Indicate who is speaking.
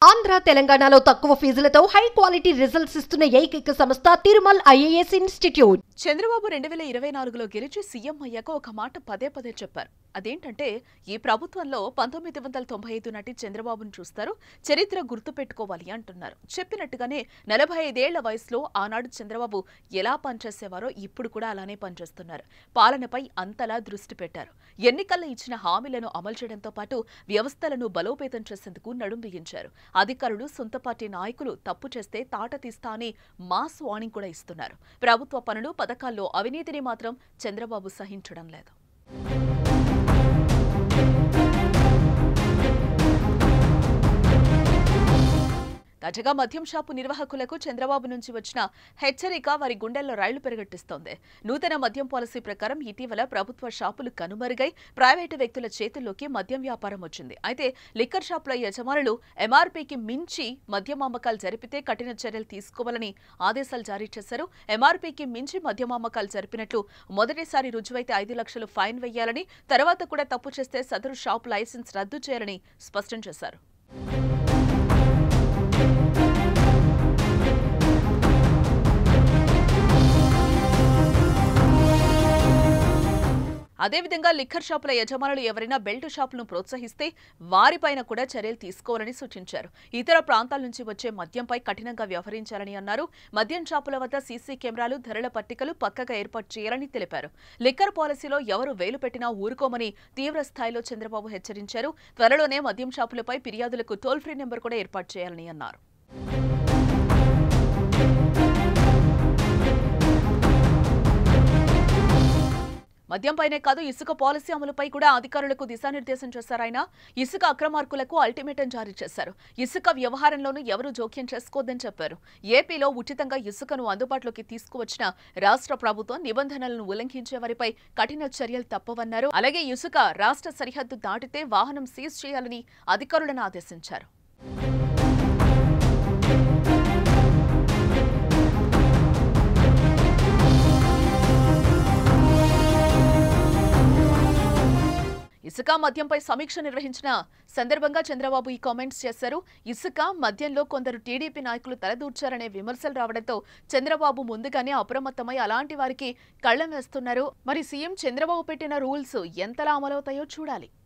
Speaker 1: ఆంధ్ర తెలంగాణలో తక్కువ ఫీజులతో high quality results ఇస్తున్న ఏకైక సంస్థ తిరుమల్ ఐఏఎస్ ఇన్స్టిట్యూట్
Speaker 2: చంద్రబాబు రెండు వేల ఇరవై నాలుగులో గెలిచి సీఎం అయ్యాక ఒక మాట పదే పదే చెప్పారు అదేంటంటే ఈ ప్రభుత్వంలో పంతొమ్మిది వందల తొంభై ఐదు నాటి చంద్రబాబును చూస్తారు చరిత్ర గుర్తుపెట్టుకోవాలి అంటున్నారు చెప్పినట్టుగానే నలభై ఐదేళ్ల వయసులో ఆనాడు చంద్రబాబు ఎలా పనిచేసేవారో ఇప్పుడు కూడా అలానే పనిచేస్తున్నారు పాలనపై అంతలా దృష్టి పెట్టారు ఎన్నికల్లో ఇచ్చిన హామీలను అమలు చేయడంతో పాటు వ్యవస్థలను బలోపేతం చేసేందుకు నడుం బిగించారు అధికారులు సొంత పార్టీ నాయకులు తప్పు చేస్తే తాట తీస్తా అని మాస్ వార్నింగ్ కూడా ఇస్తున్నారు ప్రభుత్వ పనులు పథకాల్లో అవినీతిని మాత్రం చంద్రబాబు సహించడం లేదు తాజాగా మద్యం షాపు నిర్వాహకులకు చంద్రబాబు నుంచి వచ్చిన హెచ్చరిక వారి గుండెల్లో రైళ్లు పెరగట్టిస్తోంది నూతన మద్యం పాలసీ ప్రకారం ఇటీవల ప్రభుత్వ షాపులు కనుమరుగై ప్రైవేటు వ్యక్తుల చేతుల్లోకి మద్యం వ్యాపారం వచ్చింది అయితే లిక్కర్ షాపుల యజమానులు ఎంఆర్పీకి మించి మద్యం అమ్మకాలు జరిపితే కఠిన చర్యలు తీసుకోవాలని ఆదేశాలు జారీ చేశారు ఎంఆర్పీకి మించి మద్యం అమ్మకాలు జరిపినట్లు మొదటిసారి రుజువైతే ఐదు లక్షలు ఫైన్ వేయాలని తర్వాత కూడా తప్పు చేస్తే సదరు షాప్ లైసెన్స్ రద్దు చేయాలని స్పష్టం చేశారు అదేవిధంగా లిక్కర్ షాపుల యజమానులు ఎవరైనా బెల్ట్ షాపులను ప్రోత్సహిస్తే వారిపైన కూడా చర్యలు తీసుకోవాలని సూచించారు ఇతర ప్రాంతాల నుంచి వచ్చే మద్యంపై కఠినంగా వ్యవహరించాలని అన్నారు మద్యం షాపుల వద్ద సీసీ కెమెరాలు ధరల పట్టికలు పక్కగా ఏర్పాటు చేయాలని తెలిపారు లిక్కర్ పాలసీలో ఎవరు వేలు పెట్టినా ఊరుకోమని తీవ్ర స్థాయిలో చంద్రబాబు హెచ్చరించారు త్వరలోనే మద్యం షాపులపై ఫిర్యాదులకు టోల్ ఫ్రీ నెంబర్ కూడా ఏర్పాటు చేయాలని అన్నారు మద్యంపైనే కాదు ఇసుక పాలసీ అమలుపై కూడా అధికారులకు దిశానిర్దేశం చేశారాయన ఇసుక అక్రమార్కులకు అల్టిమేటం జారీ చేశారు ఇసుక వ్యవహారంలోనూ ఎవరూ జోక్యం చేసుకోవద్దని చెప్పారు ఏపీలో ఉచితంగా ఇసుకను అందుబాటులోకి తీసుకువచ్చిన రాష్ట్ర ప్రభుత్వం నిబంధనలను ఉల్లంఘించే వారిపై కఠిన చర్యలు తప్పవన్నారు అలాగే ఇసుక రాష్ట్ర సరిహద్దు దాటితే వాహనం సీజ్ చేయాలని అధికారులను ఆదేశించారు ఇసుక మద్యంపై సమీక్ష నిర్వహించిన సందర్భంగా చంద్రబాబు ఈ కామెంట్స్ చేశారు ఇసుక మద్యంలో కొందరు టీడీపీ నాయకులు తలదూర్చారనే విమర్శలు రావడంతో చంద్రబాబు ముందుగానే అప్రమత్తమై అలాంటి వారికి కళ్లం వేస్తున్నారు మరి సీఎం చంద్రబాబు పెట్టిన రూల్స్ ఎంతలా అమలవుతాయో చూడాలి